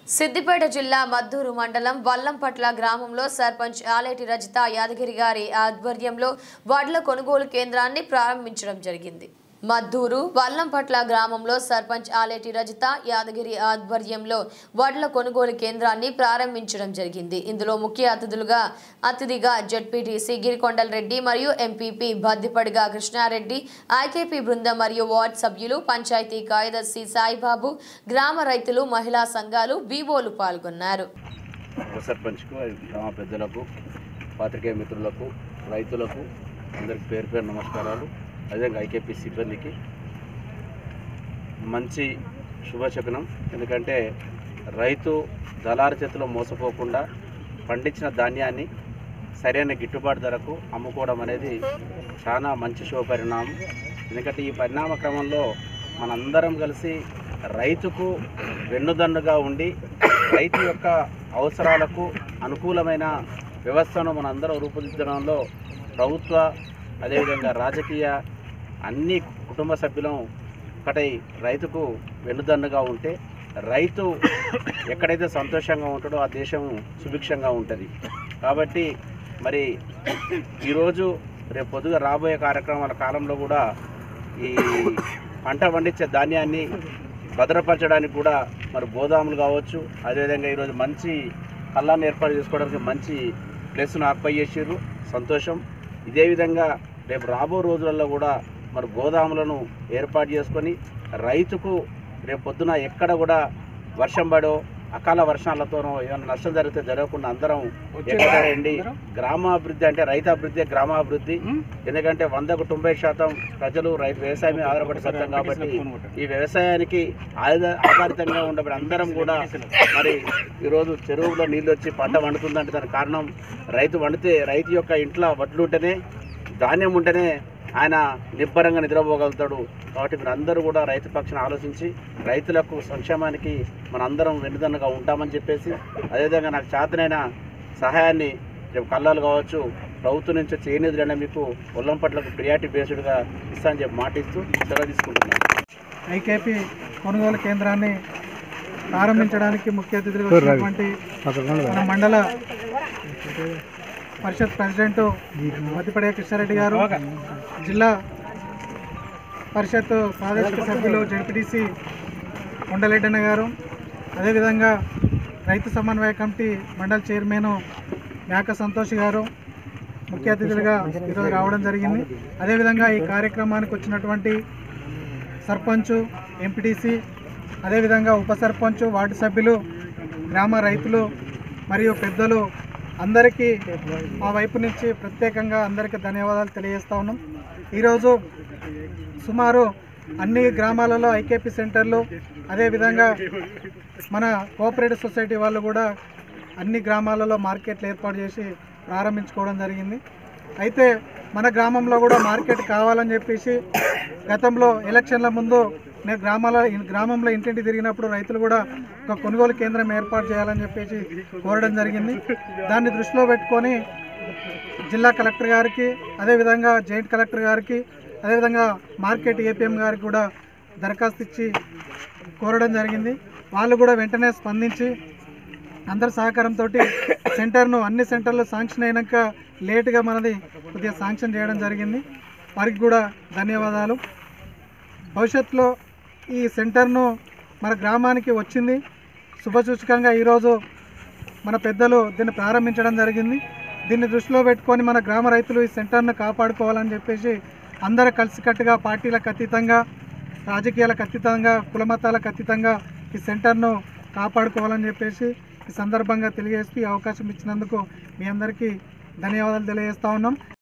సిద్దిపేట జిల్లా మద్దూరు మండలం వల్లంపట్ల గ్రామంలో సర్పంచ్ ఆలేటి రజిత యాదగిరి గారి ఆధ్వర్యంలో వడ్ల కొనుగోలు కేంద్రాన్ని ప్రారంభించడం జరిగింది మద్దూరు వల్లంపట్ల గ్రామంలో సర్పంచ్ ఆలేటి రజిత యాదగిరి ఆధ్వర్యంలో వడ్ల కొనుగోలు కేంద్రాన్ని ప్రారంభించడం జరిగింది ఇందులో ముఖ్య అతిథులుగా అతిథిగా జడ్పీటీసీ గిరికొండల్ రెడ్డి మరియు ఎంపీపీ బద్దిపడిగా కృష్ణారెడ్డి ఐకేపీ బృందం మరియు వార్డ్ సభ్యులు పంచాయతీ కార్యదర్శి సాయిబాబు గ్రామ రైతులు మహిళా సంఘాలు బీవోలు పాల్గొన్నారు ఉప సర్పంచ్కు గ్రామ పెద్దలకు పాత్రికేయ మిత్రులకు రైతులకు అందరికి పేరు పేరు నమస్కారాలు అదేవిధంగా ఐకేపీ సిబ్బందికి మంచి శుభశకునం ఎందుకంటే రైతు దళారు చేతిలో మోసపోకుండా పండించిన ధాన్యాన్ని సరైన గిట్టుబాటు ధరకు అమ్ముకోవడం అనేది చాలా మంచి శుభపరిణామం ఎందుకంటే ఈ పరిణామ క్రమంలో మనందరం కలిసి రైతుకు వెన్నుదన్నుగా ఉండి రైతు యొక్క అవసరాలకు అనుకూలమైన వ్యవస్థను మనందరం రూపొందించడంలో ప్రభుత్వ అదేవిధంగా రాజకీయ అన్ని కుటుంబ సభ్యులం ఒకటై రైతుకు వెన్నుదన్నుగా ఉంటే రైతు ఎక్కడైతే సంతోషంగా ఉంటాడో ఆ దేశం సుభిక్షంగా ఉంటుంది కాబట్టి మరి ఈరోజు రేపు పొద్దుగా రాబోయే కార్యక్రమాల కాలంలో కూడా ఈ పంట పండించే ధాన్యాన్ని భద్రపరచడానికి కూడా మరి గోదాములు కావచ్చు అదేవిధంగా ఈరోజు మంచి కళ్ళాన్ని ఏర్పాటు చేసుకోవడానికి మంచి ప్లేస్ను ఆక్యుపై చేసారు సంతోషం ఇదే విధంగా రేపు రాబో రోజులలో కూడా మరి గోదాములను ఏర్పాటు చేసుకొని రైతుకు రేపు పొద్దున ఎక్కడ కూడా వర్షం పడో అకాల వర్షాలతోనో ఏమైనా నష్టం జరిగితే జరగకుండా అందరం ఎక్కడండి గ్రామాభివృద్ధి అంటే రైతాభివృద్ధి గ్రామాభివృద్ధి ఎందుకంటే వందకు తొంభై శాతం ప్రజలు రైతు వ్యవసాయం మీద ఆధారపడి సత్యం కాబట్టి ఈ వ్యవసాయానికి ఆధార ఆధారితంగా ఉండబడి అందరం కూడా మరి ఈరోజు చెరువులో నీళ్ళు వచ్చి పంట వండుతుందంటే దానికి కారణం రైతు వండితే రైతు యొక్క ఇంట్లో వడ్లు ఉంటేనే ధాన్యం ఉంటేనే ఆయన నిబ్బరంగా నిద్రపోగలుగుతాడు కాబట్టి మీరు అందరూ కూడా రైతు పక్షాన ఆలోచించి రైతులకు సంక్షేమానికి మనందరం వెన్నుదన్నుగా ఉంటామని చెప్పేసి అదేవిధంగా నాకు చేతనైన సహాయాన్ని రేపు కళ్ళాలు కావచ్చు ప్రభుత్వం నుంచి వచ్చే ఏ నిధులైనా మీకు ఒల్లంపట్లకు ప్రియారిటీ బేస్డ్గా ఇస్తానని చెప్పి మాటిస్తూ సెలవు తీసుకుంటున్నాను ఐకేపీ కొనుగోలు కేంద్రాన్ని ప్రారంభించడానికి ముఖ్య అతిథిగా వచ్చినటువంటి మన మండల పరిషత్ ప్రెసిడెంట్ మధ్యపడే కృష్ణారెడ్డి గారు జిల్లా పరిషత్ ప్రాదేశిక సభ్యులు జడ్పీటీసీ కొండలెడ్డన్న గారు అదేవిధంగా రైతు సమన్వయ కమిటీ మండల చైర్మన్ మేక సంతోష్ గారు ముఖ్య అతిథులుగా ఈరోజు రావడం జరిగింది అదేవిధంగా ఈ కార్యక్రమానికి వచ్చినటువంటి సర్పంచ్ ఎంపీటీసీ అదేవిధంగా ఉప సర్పంచ్ వార్డు సభ్యులు గ్రామ రైతులు మరియు పెద్దలు అందరికీ మా వైపు నుంచి ప్రత్యేకంగా అందరికీ ధన్యవాదాలు తెలియజేస్తా ఉన్నాం ఈరోజు సుమారు అన్ని గ్రామాలలో ఐకేపీ సెంటర్లు అదేవిధంగా మన కోఆపరేటివ్ సొసైటీ వాళ్ళు కూడా అన్ని గ్రామాలలో మార్కెట్లు ఏర్పాటు చేసి ప్రారంభించుకోవడం జరిగింది అయితే మన గ్రామంలో కూడా మార్కెట్ కావాలని చెప్పేసి గతంలో ఎలక్షన్ల ముందు నేను గ్రామాల గ్రామంలో ఇంటింటి తిరిగినప్పుడు రైతులు కూడా ఒక కొనుగోలు కేంద్రం ఏర్పాటు చేయాలని చెప్పేసి కోరడం జరిగింది దాన్ని దృష్టిలో పెట్టుకొని జిల్లా కలెక్టర్ గారికి అదేవిధంగా జాయింట్ కలెక్టర్ గారికి అదేవిధంగా మార్కెట్ ఏపీఎం గారికి కూడా దరఖాస్తు ఇచ్చి కోరడం జరిగింది వాళ్ళు కూడా వెంటనే స్పందించి అందరి సహకారంతో సెంటర్ను అన్ని సెంటర్లు శాంక్షన్ అయినాక లేటుగా మనది కొద్దిగా శాంక్షన్ చేయడం జరిగింది వారికి కూడా ధన్యవాదాలు భవిష్యత్తులో ఈ సెంటర్ను మన గ్రామానికి వచ్చింది శుభసూచకంగా ఈరోజు మన పెద్దలు దీన్ని ప్రారంభించడం జరిగింది దీన్ని దృష్టిలో పెట్టుకొని మన గ్రామ రైతులు ఈ సెంటర్ను కాపాడుకోవాలని చెప్పేసి అందరూ కలిసికట్టుగా పార్టీలకు అతీతంగా రాజకీయాలకు అతీతంగా కులమతాలకు అతీతంగా ఈ సెంటర్ను కాపాడుకోవాలని చెప్పేసి ఈ సందర్భంగా తెలియజేస్తూ ఈ అవకాశం ఇచ్చినందుకు మీ అందరికీ ధన్యవాదాలు తెలియజేస్తా ఉన్నాం